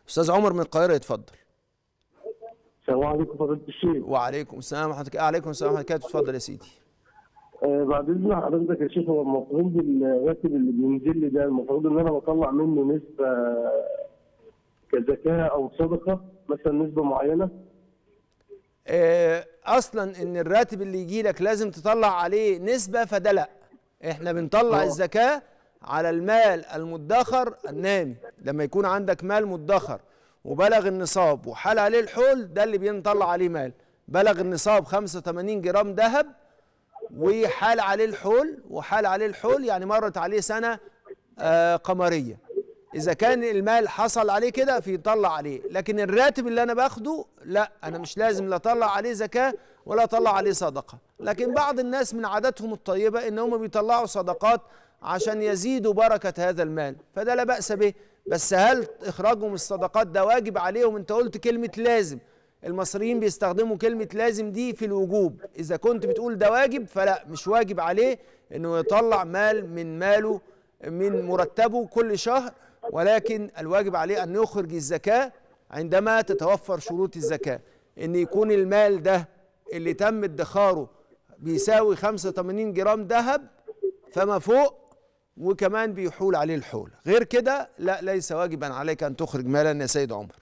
استاذ عمر من القاهره يتفضل السلام عليكم فضيلة الشيخ وعليكم السلام ورحمه الله عليكم السلام ورحمه الله اتفضل يا سيدي آه بعد اذن حضرتك يا شيخ هو المفروض الراتب اللي بينزل لي ده المفروض ان انا بطلع منه نسبه كزكاه او صدقه مثلا نسبه معينه آه، اصلا ان الراتب اللي يجي لك لازم تطلع عليه نسبه فده لا احنا بنطلع آه. الزكاه على المال المدخر النامي لما يكون عندك مال مدخر وبلغ النصاب وحال عليه الحول ده اللي بنطلع عليه مال بلغ النصاب 85 جرام ذهب وحال عليه الحول وحال عليه الحول يعني مرت عليه سنه آه قمريه اذا كان المال حصل عليه كده فيطلع عليه لكن الراتب اللي انا باخده لا انا مش لازم لا اطلع عليه زكاه ولا اطلع عليه صدقه لكن بعض الناس من عاداتهم الطيبه ان هم بيطلعوا صدقات عشان يزيدوا بركه هذا المال فده لا باس به بس هل اخراجهم الصدقات ده واجب عليهم انت قلت كلمه لازم المصريين بيستخدموا كلمة لازم دي في الوجوب إذا كنت بتقول ده واجب فلا مش واجب عليه إنه يطلع مال من ماله من مرتبه كل شهر ولكن الواجب عليه أن يخرج الزكاة عندما تتوفر شروط الزكاة إن يكون المال ده اللي تم ادخاره بيساوي 85 جرام ذهب فما فوق وكمان بيحول عليه الحول غير كده لا ليس واجبا عليك أن تخرج مالا يا سيد عمر